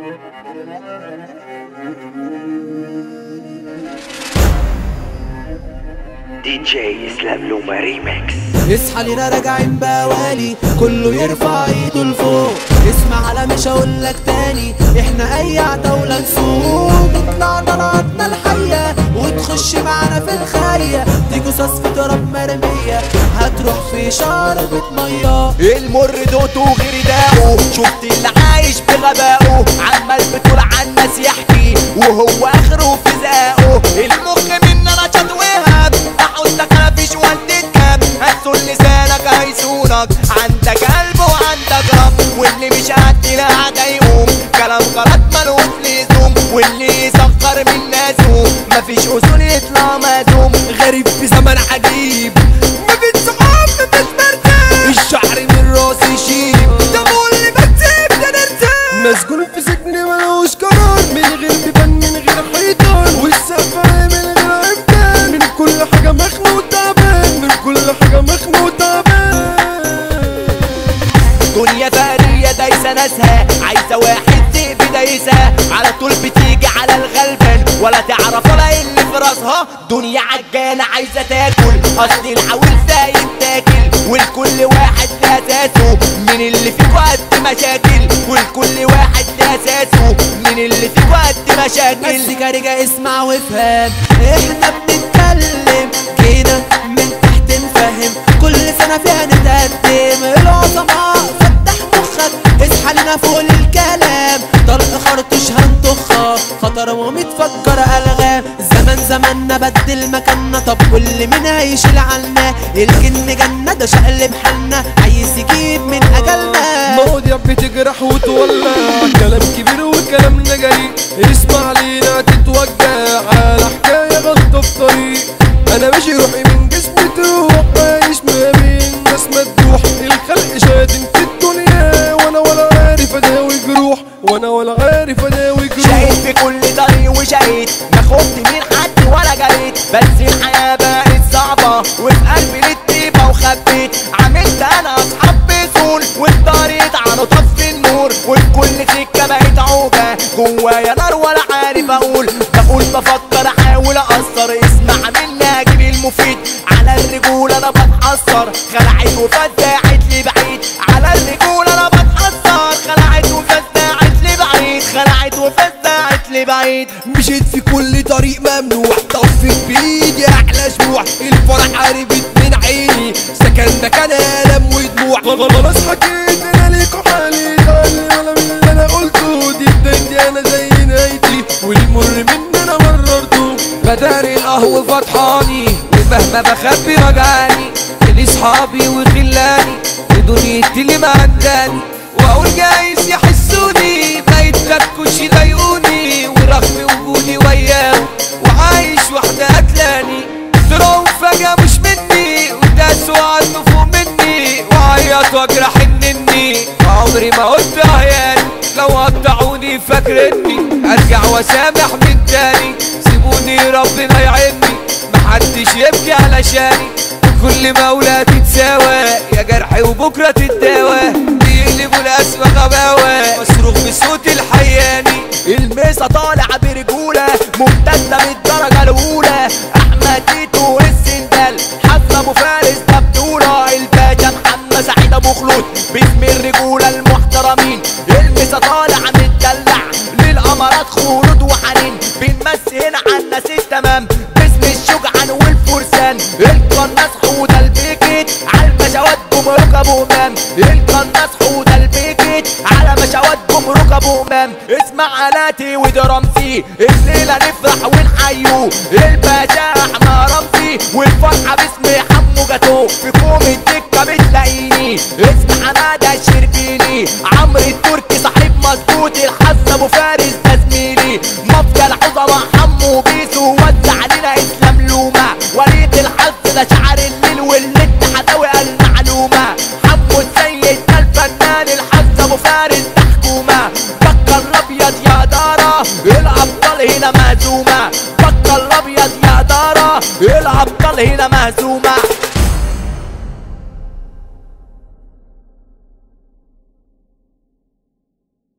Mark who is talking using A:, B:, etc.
A: دي جي اسلام لوما ريميكس
B: اصحى لينا راجعين بوالي كله يرفع ايده لفوق اسمع على مش هقولك تاني احنا اي عتاولة نسوق نطلع طلعتنا الحية وتخش معانا في الخاية دي قصص في تراب مرمية هتروح في شربة مية
C: المر دوته غير داقه شفت اللي عايش بغبائه عمال بتقول عن الناس يحكي وهو اخره في زقه المخ من انا وهب احطك انا فيش والدة كام هتسول لسانك هيسونك عندك قلب وعندك رب واللي مش قد لا يقوم كلام غلط ملوش لزوم واللي يسخر من ناسه مفيش اصول يطلع مهزوم غريب في زمن عجيب مفيش صحاب مفيش مرتاح الشعر من راسي يشيب ده اللي بتسيب ده نرتاح
D: مسجون في سجن ملوش قرار من غير بيبان من غير حيطان والسقف من غير عمدان من كل حاجة مخنوق تعبان من كل حاجة مخنوق تعبان
C: دنيا فقرية دايسة ناسها عايزة واحد ذئب دايسها على طول بتيجي على الغلبان ولا تعرف ولا إيه اللي في راسها دنيا عجانة عايزة تاكل أصل العويل سايب تاكل والكل واحد لأساسه من اللي فيكوا قد مشاكل والكل واحد لأساسه من اللي فيكوا قد مشاكل
B: بس كارجة اسمع وافهم احنا بنتكلم كده من تحت نفهم كل سنة فيها نتقدم العظماء فتح مخك اصحى لنا فوق الكلام طلق خرطوش هنطخها خطر ومتفجر الغام زمان زماننا بدل مكاننا طب كل مين هيشيل عنا الجن جنة ده شقلب حالنا عايز يجيب من اجلنا
D: مواضيع بتجرح وتولع كلام كبير وكلامنا جريء اسمع لينا تتوجع على حكاية غلطة في طريق انا ماشي روحي من جسمي تروح عايش ما بين ناس مدوح الخلق شادن في الدنيا وانا ولا عارف اداوي جروح وانا ولا عارف اداوي جروح
C: شايف في كل طريق وشقيت ما خفت من حد ولا جريت بس الحياة بقت صعبة وفي قلبي للطيبة وخبيت عملت انا اصحاب بسهول والطريق عنه طفي النور والكل سكة بقت عوجة جوايا نار ولا عارف اقول بقول بفكر احاول اقصر اسمع مني اجيب المفيد على الرجول انا بتحسر خلعت وفزعت لي بعيد على الرجول انا بتحسر خلعت وفزعت لي بعيد خلعت وفزعت لي بعيد
D: مشيت في كل طريق ممنوع طفت بايدي احلى شموع الفرح قربت من عيني سكن مكان الم ودموع خلاص حكيت انا ليك حالي ده ولا من اللي انا قلته دي بدايتي انا زي نهايتي والمر من انا مررته
E: بداري القهوة فطحاني ومهما بخبي رجعاني لاصحابي وخلاني ودنيتي اللي ما عنداني واقول جايز يحسوني ما يتلكوش يضايقوني ورغم وجودي وياهم وعايش وحدة قتلاني طلعوا فجأة مش مني وداسوا عنه فوق مني وعيط واجرح انني عمري ما قلت عياني لو قطعوني فاكرني ارجع واسامح من تاني سيبوني ربنا يعيني محدش يبكي علشاني كل مولى تتساوى يا جرحي وبكرة تتداوى بيقلبوا الأسوأ غباوة مصروخ بصوت الحياني
C: الميسة طالع برجولة ممتازة من الدرجة الأولى أحمد تيتو السندال حسن أبو فارس ده بطولة الباشا محمد سعيد أبو خلود باسم الرجولة المحترمين الميسة طالع متدلع للأمارات خلود وحنين بنمسي هنا على الناس التمام باسم الشجعان والفرسان القناص حوده البيكت على المشاوات جمرك ابو امام القناص حوده البيكت على مشاوات جمرك ابو امام اسمع علاتي ودرامسي الليله نفرح ونحيو الباشا احمد رمسي والفرحه باسم حمو جاتو في كوم الدكه بتلاقيني اسمع ندى الشربيني عمرو التركي صاحب مظبوط الحظ ابو فارس ده زميلي مافيا العظماء حمو بيسو وزع علينا اسلام لومه وليد الحظ ده شعر الليل واللي انت هتاوي المعلومه حمو السيد ده الفنان الحظ ابو فارس ده حكومه بكر الابيض يا دارة الابطال هنا مهزومه بكر الابيض يا دارة الابطال هنا مهزومه